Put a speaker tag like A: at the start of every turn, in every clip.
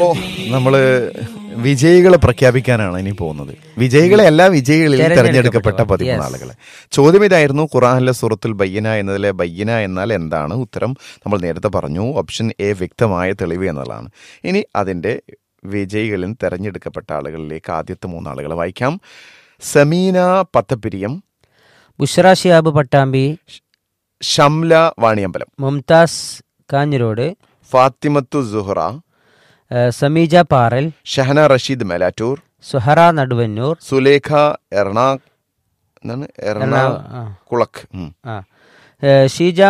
A: അപ്പോ നമ്മള് വിജയികളെ പ്രഖ്യാപിക്കാനാണ് ഇനി പോകുന്നത് വിജയികളെ എല്ലാ വിജയികളിൽ തെരഞ്ഞെടുക്കപ്പെട്ട പതിമൂന്ന് ആളുകളെ ചോദ്യം ഇതായിരുന്നു ഖുറാനിലെ സൂറത്തുൽ ബയ്യന എന്നതിലെ ബയ്യന എന്നാൽ എന്താണ് ഉത്തരം നമ്മൾ നേരത്തെ പറഞ്ഞു ഓപ്ഷൻ എ വ്യക്തമായ തെളിവ് എന്നുള്ളതാണ് ഇനി അതിന്റെ വിജയികളിൽ തെരഞ്ഞെടുക്കപ്പെട്ട ആളുകളിലേക്ക് ആദ്യത്തെ മൂന്നാളുകളെ വായിക്കാം സമീന പത്തപ്പിരിയം
B: ബുഷറ ഷിയാബ് പട്ടാമ്പി
A: ഷംല വാണിയമ്പലം
B: മുംതാസ് കാഞ്ഞിരോട്
A: ഫാത്തിമത്തു സുഹറ
B: ആ, സമീജ പാറൽ
A: ഷഹന റഷീദ് മെലാറ്റൂർ
B: സുഹറ നടുവന്നൂർ
A: സുലേഖ എറണാ എന്താണ്
B: എറണാ- ആ,
A: എറണാകുളക്ക് ഉം.
B: ആ. ഏ, ഷീജ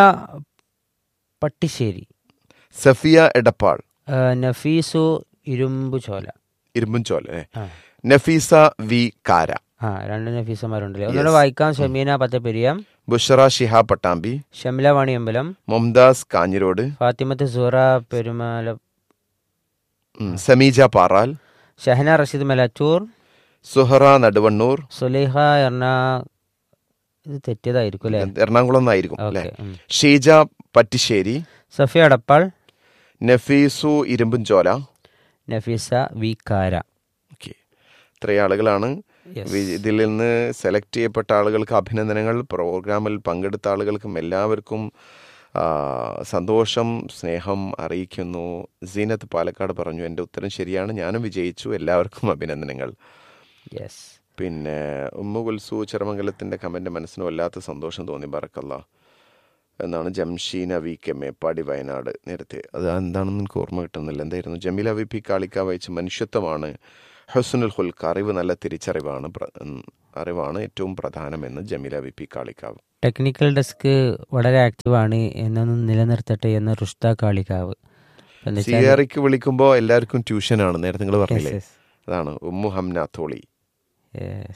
B: പട്ടിശ്ശേരി
A: സഫിയ എടപ്പാൾ
B: ആ, നഫീസു ഇരുമ്പുചോല
A: ഇരുമ്പുംചോല അല്ലേ
B: ആ.
A: നഫീസ വി കാര
B: ആ രണ്ട് നഫീസമാരുണ്ടല്ലേ ഒന്നുകൂടെ വായിക്കാം ഷമീന പത്തപ്പെരിയം
A: ബുഷറ ഷിഹാബ് പട്ടാമ്പി
B: ഷംല വാണിയമ്പലം
A: മുംതാസ് കാഞ്ഞിരോട്
B: ഫാത്തിമത്ത് സുഹറ പെരുമാല
A: ഉം, സമീജ പാറാൽ
B: ഷഹന റഷീദ് മലച്ചൂർ
A: സുഹറ നടുവണ്ണൂർ
B: സുലേഖ എറണാ ഇത് തെറ്റിയതായിരിക്കും അല്ലേ
A: എറണാകുളം എന്നായിരിക്കും അല്ലെ
B: ഓക്കെ ഉം.
A: ഷീജ പറ്റിശ്ശേരി
B: സഫിയ അടപ്പാൾ
A: നഫീസു ഇരുമ്പുംചോല
B: നഫീസ വി കാര
A: ഓക്കെ ഇത്രയും ആളുകളാണ്
B: Yes.
A: വി- ഇതിൽ നിന്ന് സെലക്ട് ചെയ്യപ്പെട്ട ആളുകൾക്ക് അഭിനന്ദനങ്ങൾ പ്രോഗ്രാമിൽ പങ്കെടുത്ത ആളുകൾക്കും എല്ലാവർക്കും ആ, സന്തോഷം സ്നേഹം അറിയിക്കുന്നു സീനത്ത് പാലക്കാട് പറഞ്ഞു എൻ്റെ ഉത്തരം ശരിയാണ് ഞാനും വിജയിച്ചു എല്ലാവർക്കും അഭിനന്ദനങ്ങൾ
B: യെസ്
A: പിന്നെ ഉമ്മ കുൽസു ചെറുമംഗലത്തിൻ്റെ കമൻ്റ് മനസ്സിന് വല്ലാത്ത സന്തോഷം തോന്നി ബറക്കല്ല എന്നാണ് ജംഷീന വി കെ മേപ്പാടി വയനാട് നേരത്തെ അത് എന്താണെന്ന് എനിക്ക് ഓർമ്മ കിട്ടുന്നില്ല എന്തായിരുന്നു ജമീല വി പി കാളിക്ക വായിച്ച മനുഷ്യത്വമാണ് ഹസുനുൽ ഹുൽക്ക് അറിവ് നല്ല തിരിച്ചറിവാണ് പ്ര- ഉം, അറിവാണ് ഏറ്റവും പ്രധാനമെന്ന് Jameela V P Kalikavu
B: technical desk വളരെ ആക്റ്റീവാണ് എന്നൊന്നും നിലനിർത്തട്ടെ എന്ന് റുഷ്ത കാളികാവ് ഇപ്പൊ എന്താ
A: സി
B: വെച്ചാല്
A: ആറിക്ക് വിളിക്കുമ്പോൾ എല്ലാവർക്കും ട്യൂഷനാണ് നേരത്തെ നിങ്ങൾ പറഞ്ഞില്ലേ
B: Yes, yes.
A: അതാണ് ഉമ്മു ഹംന തോളി
B: Yes.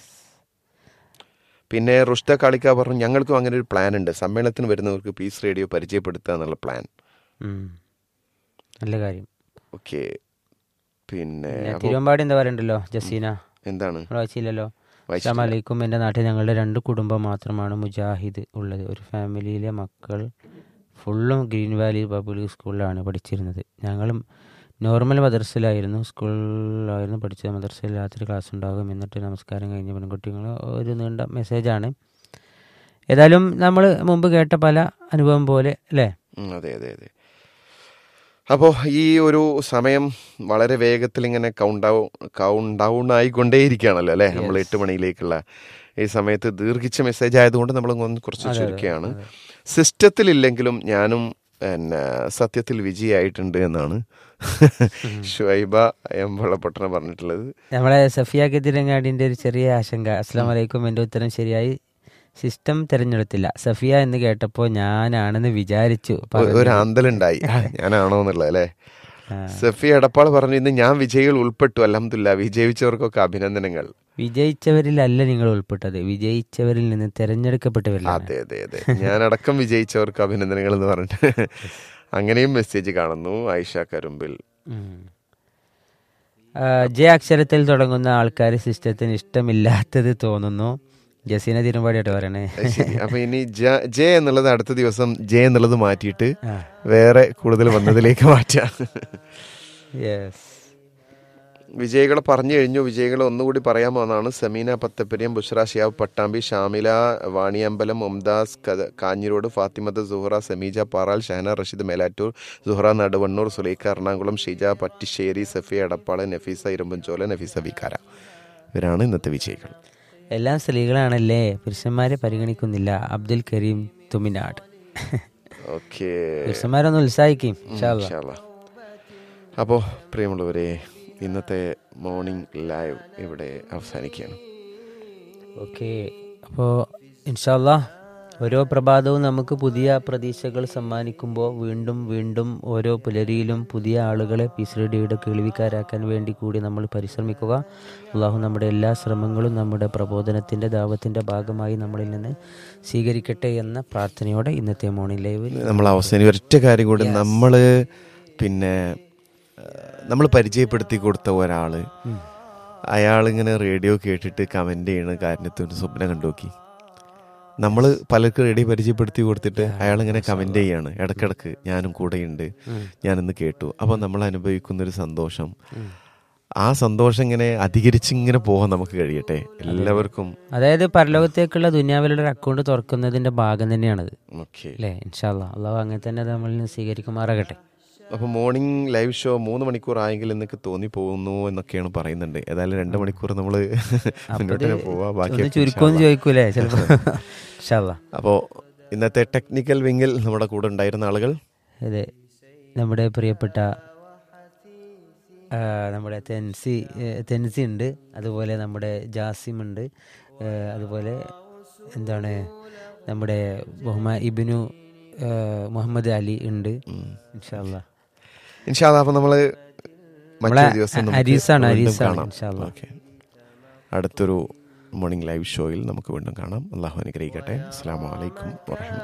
A: പിന്നെ റുഷ്ത കാളിക്ക പറഞ്ഞു ഞങ്ങൾക്കും അങ്ങനെ ഒരു പ്ലാൻ ഉണ്ട് സമ്മേളനത്തിന് വരുന്നവർക്ക് പീസ് റേഡിയോ പരിചയപ്പെടുത്തുക എന്നുള്ള പ്ലാൻ
B: ഉം. നല്ല കാര്യം
A: ഓക്കെ പിന്നെ
B: പിന്നെ
A: അപ്പൊ
B: തിരുവമ്പാടി എന്താ പറയണ്ടല്ലോ ജസീന
A: എന്താണ്
B: നമ്മൾ വായിച്ചില്ലല്ലോ
A: വായിച്ചിട്ടില്ല.
B: അസ്സാം വലൈക്കും എൻ്റെ നാട്ടിൽ ഞങ്ങളുടെ രണ്ട് കുടുംബം മാത്രമാണ് മുജാഹിദ് ഉള്ളത് ഒരു ഫാമിലിയിലെ മക്കൾ ഫുള്ളും ഗ്രീൻ വാലി പബ്ലിക് സ്കൂളിലാണ് പഠിച്ചിരുന്നത് ഞങ്ങളും നോർമൽ മദർസയിലായിരുന്നു സ്കൂളിലായിരുന്നു പഠിച്ചത് മദർസയിൽ രാത്രി ക്ലാസ് ഉണ്ടാകും എന്നിട്ട് നമസ്കാരം കഴിഞ്ഞ പെൺകുട്ടികൾ ഒരു നീണ്ട മെസ്സേജാണ് ഏതായാലും നമ്മൾ മുമ്പ് കേട്ട പല അനുഭവം പോലെ അല്ലേ
A: ഉം, അതെ അതെ അതെ അപ്പോൾ ഈ ഒരു സമയം വളരെ വേഗത്തിൽ ഇങ്ങനെ കൗണ്ട് ഡൗൺ കൗണ്ട് ഡൗൺ ആയിക്കൊണ്ടേയിരിക്കുകയാണല്ലോ അല്ലേ നമ്മൾ എട്ട് മണിയിലേക്കുള്ള ഈ സമയത്ത് ദീർഘിച്ച മെസ്സേജ് ആയതുകൊണ്ട് നമ്മൾ ഒന്ന് കുറച്ച് ചുരുക്കുകയാണ് സിസ്റ്റത്തിലില്ലെങ്കിലും ഞാനും പിന്നെ സത്യത്തിൽ വിജയായിട്ടുണ്ട് എന്നാണ് ഷുഐബ എമ്പളപട്ടണം പറഞ്ഞിട്ടുള്ളത്
B: നമ്മളെ സഫിയ കതിരങ്ങാടിൻ്റെ ഒരു ചെറിയ ആശങ്ക അസ്സാം വലൈക്കും എൻ്റെ ഉത്തരം ശരിയായി സിസ്റ്റം തിരഞ്ഞെടുത്തില്ല സഫിയ എന്ന് കേട്ടപ്പോൾ ഞാനാണെന്ന് വിചാരിച്ചു
A: ഒ- ഒരു ആന്തലുണ്ടായി ഞാനാണോ എന്നുള്ളത് അല്ലേ
B: ആ.
A: സഫി എടപ്പാൾ പറഞ്ഞു ഇന്ന് ഞാൻ വിജയികൾ ഉൾപ്പെട്ടു അലഹമില്ല വിജയിച്ചവർക്കൊക്കെ അഭിനന്ദനങ്ങൾ
B: വിജയിച്ചവരിലല്ല നിങ്ങൾ ഉൾപ്പെട്ടത് വിജയിച്ചവരിൽ നിന്ന് തിരഞ്ഞെടുക്കപ്പെട്ടവരിലാണ്
A: അതെ അതെ അതെ ഞാനടക്കം വിജയിച്ചവർക്ക് അഭിനന്ദനങ്ങൾ എന്ന് പറഞ്ഞിട്ട് അങ്ങനെയും മെസ്സേജ് കാണുന്നു ആയിഷ കരുമ്പിൽ
B: ഉം. ആ, ജെ അക്ഷരത്തിൽ തുടങ്ങുന്ന ആൾക്കാർ സിസ്റ്റത്തിന് ഇഷ്ടമില്ലാത്തത് തോന്നുന്നു ജസീന തിരുമ്പാടിയായിട്ട് പറയണേ
A: അത് ശരി അപ്പൊ ഇനി ജ- ജെ എന്നുള്ളത് അടുത്ത ദിവസം ജെ എന്നുള്ളത് മാറ്റിയിട്ട്
B: ആ.
A: വേറെ കൂടുതൽ വന്നതിലേക്ക് മാറ്റാം
B: യെസ്
A: വിജയികളെ പറഞ്ഞു കഴിഞ്ഞു വിജയികളെ ഒന്നുകൂടി പറയാമോ എന്നാണ് സമീന പത്തപ്പരിയം ബുഷ്ര ഷിയാബ് പട്ടാമ്പി ഷാമില വാണിയമ്പലം മുംതാസ് കത- കാഞ്ഞിരോട് ഫാത്തിമത്ത് സുഹറ സമീജ പാറാൽ ഷഹന റഷീദ് മേലാറ്റൂർ സുഹറ നടുവണ്ണൂർ സുലൈഖ എറണാകുളം ഷീജ പട്ടിശ്ശേരി സഫിയ എടപ്പാള് നഫീസ ഇരുമ്പൻചോല നഫീസ വിക്കാര ഇവരാണ് ഇന്നത്തെ വിജയികൾ
B: എല്ലാം സ്ത്രീകളാണല്ലേ പുരുഷന്മാരെ പരിഗണിക്കുന്നില്ല അബ്ദുൽ കരീം തുമിനാട്
A: ഓക്കെ
B: പുരുഷന്മാരൊന്ന് ഉത്സാഹിക്കും ഇൻഷാ അല്ലാ.
A: അപ്പോൾ പ്രിയമുള്ളവരെ ഇന്നത്തെ മോർണിംഗ് ലൈവ് ഇവിടെ അവസാനിക്കുകയാണ്
B: ഓക്കെ അപ്പോൾ ഇൻഷാല്ല ഓരോ പ്രഭാതവും നമുക്ക് പുതിയ പ്രതീക്ഷകൾ സമ്മാനിക്കുമ്പോൾ വീണ്ടും വീണ്ടും ഓരോ പുലരിയിലും പുതിയ ആളുകളെ പീസ് റേഡിയോയുടെ കേൾവിക്കാരാക്കാൻ വേണ്ടി കൂടി നമ്മൾ പരിശ്രമിക്കുക അള്ളാഹു നമ്മുടെ എല്ലാ ശ്രമങ്ങളും നമ്മുടെ പ്രബോധനത്തിൻ്റെ ദാവത്തിൻ്റെ ഭാഗമായി നമ്മളിൽ നിന്ന് സ്വീകരിക്കട്ടെ എന്ന പ്രാർത്ഥനയോടെ ഇന്നത്തെ മോർണിംഗ് ലൈവിൽ
A: നമ്മൾ അവസാനം ഒരൊറ്റ കാര്യം കൂടി നമ്മൾ പിന്നെ നമ്മൾ പരിചയപ്പെടുത്തി കൊടുത്ത ഒരാള് അയാളിങ്ങനെ റേഡിയോ കേട്ടിട്ട് കമന്റ് ചെയ്യണ കാര്യത്തിൽ ഒരു സ്വപ്നം കണ്ടു നോക്കി നമ്മൾ പലർക്കും റെഡി പരിചയപ്പെടുത്തി കൊടുത്തിട്ട് അയാൾ ഇങ്ങനെ കമന്റ് ചെയ്യാണ് ഇടക്കിടക്ക് ഞാനും കൂടെയുണ്ട് ഞാനിന്ന് കേട്ടു അപ്പോൾ നമ്മൾ അനുഭവിക്കുന്ന ഒരു സന്തോഷം ആ സന്തോഷം ഇങ്ങനെ അധികരിച്ച് ഇങ്ങനെ പോകാൻ നമുക്ക് കഴിയട്ടെ എല്ലാവർക്കും
B: അതായത് പരലോകത്തേക്കുള്ള ദുനിയാവിലുള്ള ഒരു അക്കൗണ്ട് തുറക്കുന്നതിന്റെ ഭാഗം തന്നെയാണത്
A: ഓക്കെ
B: അല്ലേ ഇൻഷാല്ല അള്ളാഹു അങ്ങനെ തന്നെ അത് നമ്മളിൽ നിന്ന് സ്വീകരിക്കുമാറാകട്ടെ
A: അപ്പോൾ മോർണിംഗ് ലൈവ് ഷോ മൂന്ന് മണിക്കൂർ ആയെങ്കിൽ എന്നൊക്കെ തോന്നി പോകുന്നു എന്നൊക്കെയാണ് പറയുന്നുണ്ട് ഏതായാലും രണ്ട് മണിക്കൂർ നമ്മൾ മുന്നോട്ട് തന്നെ പോവാ
B: ഒന്ന്
A: ബാക്കി
B: ചുരുക്കമൊന്നും ചോദിക്കൂലേ ചിലപ്പോ ഇൻഷാല്ല
A: അപ്പോൾ ഇന്നത്തെ ടെക്നിക്കൽ വിങ്ങിൽ നമ്മുടെ കൂടെ ഉണ്ടായിരുന്ന ആളുകൾ
B: അതെ നമ്മുടെ പ്രിയപ്പെട്ട ആ, നമ്മുടെ തെൻസി ഏ, തെൻസി ഉണ്ട് അതുപോലെ നമ്മുടെ ജാസിം ഉണ്ട് ഏ, അതുപോലെ എന്താണ് നമ്മുടെ ബഹുമാ ഇബിനു ഏ, മുഹമ്മദ് അലി ഉണ്ട് ഇൻഷാല്ലാ
A: ഇൻഷാല്ല അപ്പോൾ നമ്മൾ
B: നമ്മളെ
A: മറ്റൊരു ദിവസം നമുക്ക്
B: അരീസാണ്,
A: വീണ്ടും
B: അരീസാണ്,
A: കാണാം
B: ഇൻഷാല്ലാ.
A: ഓക്കെ അടുത്തൊരു മോർണിംഗ് ലൈവ് ഷോയിൽ നമുക്ക് വീണ്ടും കാണാം അള്ളാഹു അനുഗ്രഹിക്കട്ടെ അസ്സാം വലൈക്കും വാഹമത്ത്